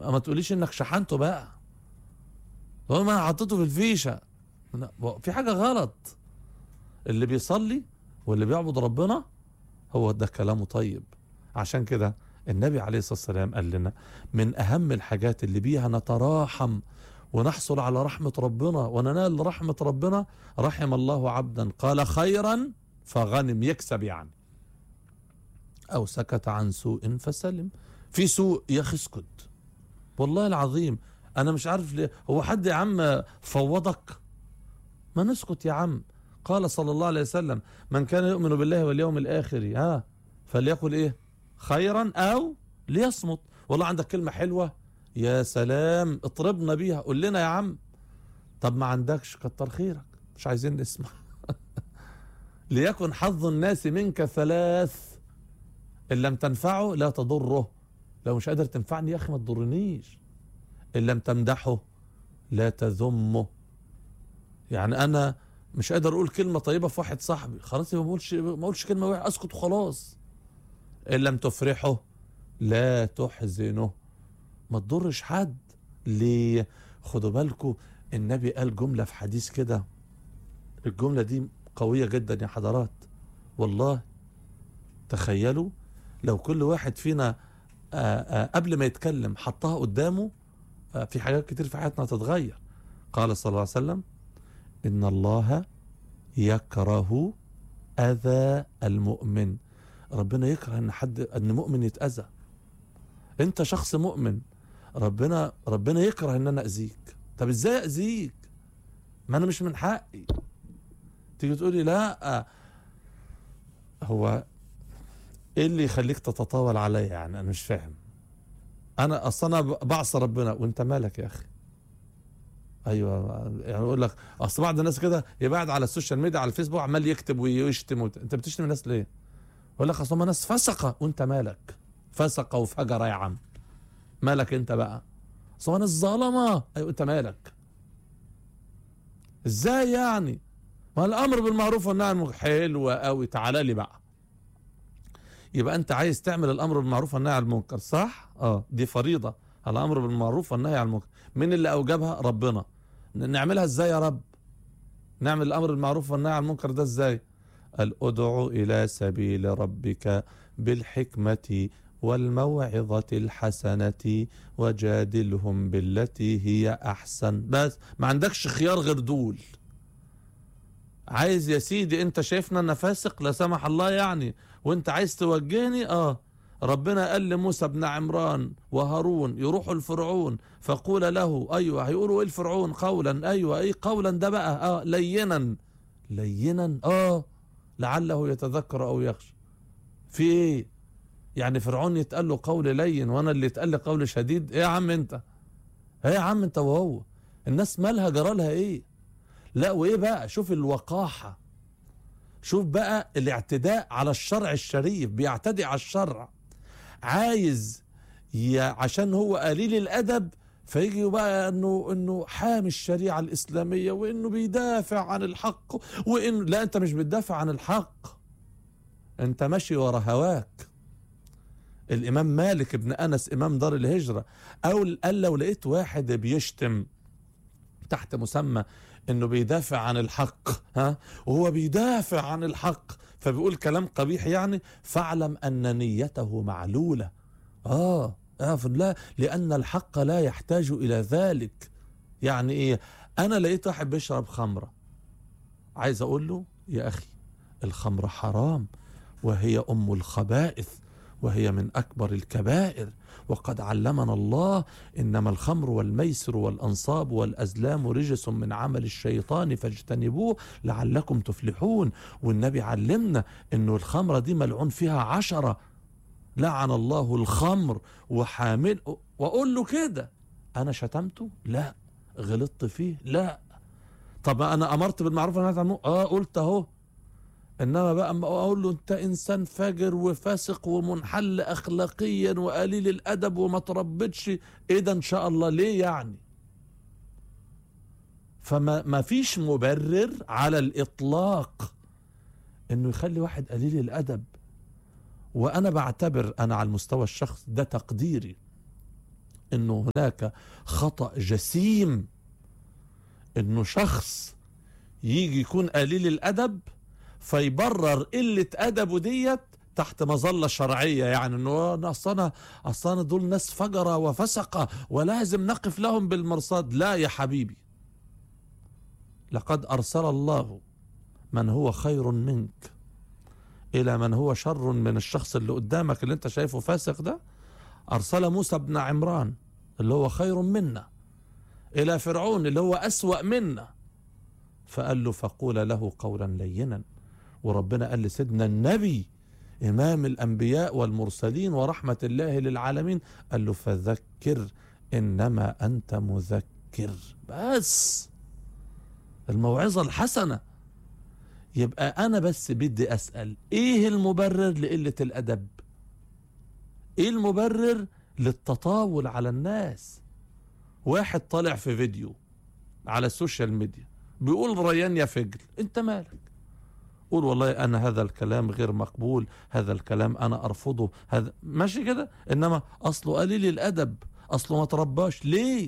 ما تقوليش انك شحنته بقى هو ما حطيته في الفيشه لا، في حاجه غلط اللي بيصلي واللي بيعبد ربنا هو ده كلامه طيب عشان كده النبي عليه الصلاه والسلام قال لنا من اهم الحاجات اللي بيها نتراحم ونحصل على رحمه ربنا وننال رحمه ربنا رحم الله عبدا قال خيرا فغنم يكسب يعني او سكت عن سوء فسلم في سوء يا اخي اسكت والله العظيم انا مش عارف ليه هو حد يا عم فوضك ما نسكت يا عم قال صلى الله عليه وسلم من كان يؤمن بالله واليوم الاخر ها فليقل ايه خيرا او ليصمت والله عندك كلمه حلوه يا سلام اطربنا بيها قول لنا يا عم طب ما عندكش كتر خيرك مش عايزين نسمع ليكن حظ الناس منك ثلاث ان لم تنفعه لا تضره لو مش قادر تنفعني يا اخي ما تضرنيش ان لم تمدحه لا تذمه يعني انا مش قادر اقول كلمه طيبه في واحد صاحبي خلاص يبقى ما اقولش ما اقولش كلمه وحشه اسكت وخلاص ان لم تفرحه لا تحزنه ما تضرش حد ليه خدوا بالكم النبي قال جمله في حديث كده الجمله دي قويه جدا يا حضرات والله تخيلوا لو كل واحد فينا آآ آآ قبل ما يتكلم حطها قدامه في حاجات كتير في حياتنا هتتغير قال صلى الله عليه وسلم إن الله يكره أذى المؤمن ربنا يكره ان حد ان مؤمن يتأذى انت شخص مؤمن ربنا ربنا يكره ان انا اذيك طب ازاي اذيك ما انا مش من حقي تيجي تقولي لا هو ايه اللي يخليك تتطاول عليا يعني انا مش فاهم انا اصلا انا بعصى ربنا وانت مالك يا اخي ايوه يعني اقول لك اصل بعض الناس كده يبقى قاعد على السوشيال ميديا على الفيسبوك عمال يكتب ويشتم وت... انت بتشتم الناس ليه؟ يقول لك اصل هم ناس فسقه وانت مالك؟ فسقه وفجره يا عم مالك انت بقى؟ اصل هم ناس ظلمه ايوه انت مالك؟ ازاي يعني؟ ما الامر بالمعروف والنهي عن المنكر حلو قوي تعالى لي بقى يبقى انت عايز تعمل الامر بالمعروف والنهي عن المنكر صح؟ اه دي فريضه الامر بالمعروف والنهي عن المنكر مين اللي اوجبها؟ ربنا نعملها ازاي يا رب؟ نعمل الامر بالمعروف والنهي عن المنكر ده ازاي؟ قال ادعو الى سبيل ربك بالحكمه والموعظه الحسنه وجادلهم بالتي هي احسن بس ما عندكش خيار غير دول عايز يا سيدي انت شايفنا انا فاسق لا سمح الله يعني وانت عايز توجهني اه ربنا قال لموسى بن عمران وهارون يروحوا لفرعون فقول له ايوه هيقولوا ايه الفرعون قولا ايوه ايه قولا ده بقى اه لينا لينا اه لعله يتذكر او يخشى في ايه يعني فرعون يتقال له قول لين وانا اللي يتقال لي قول شديد ايه يا عم انت ايه يا عم انت وهو الناس مالها جرالها ايه لا وايه بقى شوف الوقاحه شوف بقى الاعتداء على الشرع الشريف بيعتدي على الشرع عايز عشان هو قليل الادب فيجي بقى انه انه حامي الشريعه الاسلاميه وانه بيدافع عن الحق وان لا انت مش بتدافع عن الحق انت ماشي ورا هواك الامام مالك ابن انس امام دار الهجره او قال لو لقيت واحد بيشتم تحت مسمى انه بيدافع عن الحق ها وهو بيدافع عن الحق فبيقول كلام قبيح يعني فاعلم ان نيته معلوله اه اه لا لان الحق لا يحتاج الى ذلك يعني ايه انا لقيت واحد بيشرب خمره عايز اقول له يا اخي الخمر حرام وهي ام الخبائث وهي من اكبر الكبائر وقد علمنا الله انما الخمر والميسر والانصاب والازلام رجس من عمل الشيطان فاجتنبوه لعلكم تفلحون والنبي علمنا انه الخمره دي ملعون فيها عشره لعن الله الخمر وحامل واقول له كده انا شتمته لا غلطت فيه لا طب انا امرت بالمعروف والنهي عن المنكر اه قلت اهو انما بقى اما اقول له انت انسان فاجر وفاسق ومنحل اخلاقيا وقليل الادب وما تربتش ايه ده ان شاء الله ليه يعني فما ما فيش مبرر على الاطلاق انه يخلي واحد قليل الادب وانا بعتبر انا على المستوى الشخص ده تقديري انه هناك خطأ جسيم انه شخص يجي يكون قليل الادب فيبرر قلة ادبه ديت تحت مظلة شرعية يعني انه أنا اصلا اصلا دول ناس فجرة وفسقة ولازم نقف لهم بالمرصاد لا يا حبيبي لقد ارسل الله من هو خير منك الى من هو شر من الشخص اللي قدامك اللي انت شايفه فاسق ده ارسل موسى بن عمران اللي هو خير منا الى فرعون اللي هو اسوأ منا فقال له فقول له قولا لينا وربنا قال لسيدنا النبي إمام الأنبياء والمرسلين ورحمة الله للعالمين قال له فذكر إنما أنت مذكر بس الموعظة الحسنة يبقى أنا بس بدي أسأل إيه المبرر لقلة الأدب إيه المبرر للتطاول على الناس واحد طالع في فيديو على السوشيال ميديا بيقول ريان يا فجل انت مالك قول والله انا هذا الكلام غير مقبول هذا الكلام انا ارفضه هذا ماشي كده انما اصله قليل الادب اصله ما ترباش ليه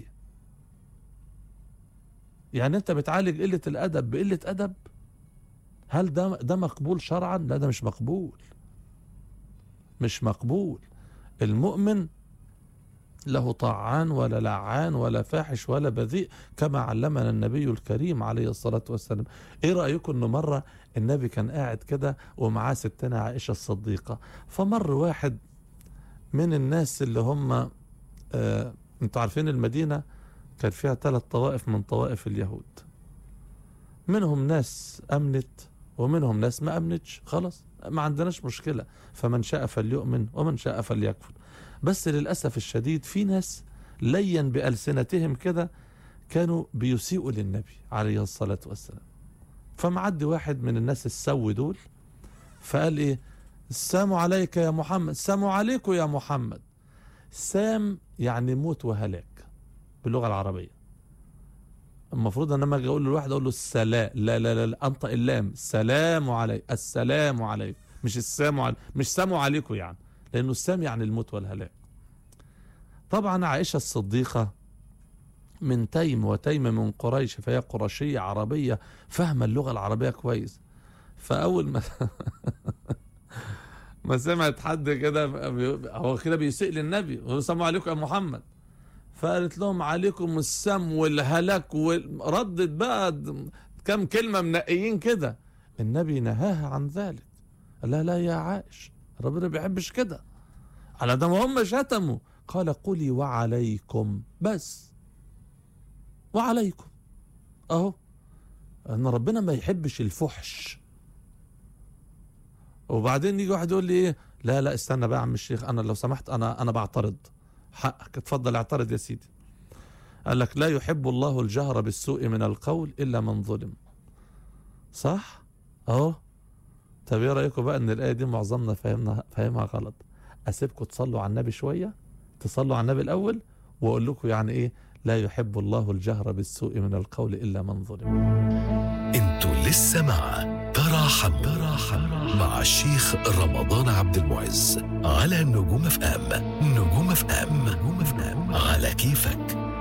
يعني انت بتعالج قله الادب بقله ادب هل ده ده مقبول شرعا لا ده مش مقبول مش مقبول المؤمن له طاعان ولا لعان ولا فاحش ولا بذيء كما علمنا النبي الكريم عليه الصلاة والسلام ايه رأيكم انه مرة النبي كان قاعد كده ومعاه ستنا عائشة الصديقة فمر واحد من الناس اللي هم آه انتوا عارفين المدينة كان فيها ثلاث طوائف من طوائف اليهود منهم ناس أمنت ومنهم ناس ما أمنتش خلاص ما عندناش مشكلة فمن شاء فليؤمن ومن شاء فليكفر بس للأسف الشديد في ناس لين بألسنتهم كده كانوا بيسيئوا للنبي عليه الصلاة والسلام فمعدي واحد من الناس السو دول فقال ايه السلام عليك يا محمد السلام عليكم يا محمد سام يعني موت وهلاك باللغة العربية المفروض ان لما اجي اقول لواحد اقول له السلام لا لا لا, لا انطق اللام السلام عليك السلام عليكم مش السلام عليكم مش ساموا عليكم يعني لأنه السام يعني الموت والهلاك طبعا عائشة الصديقة من تيم وتيم من قريش فهي قرشية عربية فاهمة اللغة العربية كويس فأول ما ما سمعت حد كده هو كده بيسيء للنبي السلام عليكم يا محمد فقالت لهم عليكم السم والهلاك وردت بقى كم كلمة منقيين كده النبي نهاها عن ذلك قال لها لا يا عائش ربنا ما بيحبش كده على ده ما هم شتموا قال قولي وعليكم بس وعليكم اهو ان ربنا ما يحبش الفحش وبعدين يجي واحد يقول لي ايه لا لا استنى بقى يا عم الشيخ انا لو سمحت انا انا بعترض حقك اتفضل اعترض يا سيدي قال لك لا يحب الله الجهر بالسوء من القول الا من ظلم صح اهو طب ايه رايكم بقى ان الايه دي معظمنا فهمنا فاهمها غلط اسيبكم تصلوا على النبي شويه تصلوا على النبي الاول واقول لكم يعني ايه لا يحب الله الجهر بالسوء من القول الا من ظلم انتوا لسه مع تراحم تراحم مع الشيخ رمضان عبد المعز على نجوم اف ام نجوم اف ام نجوم اف ام على كيفك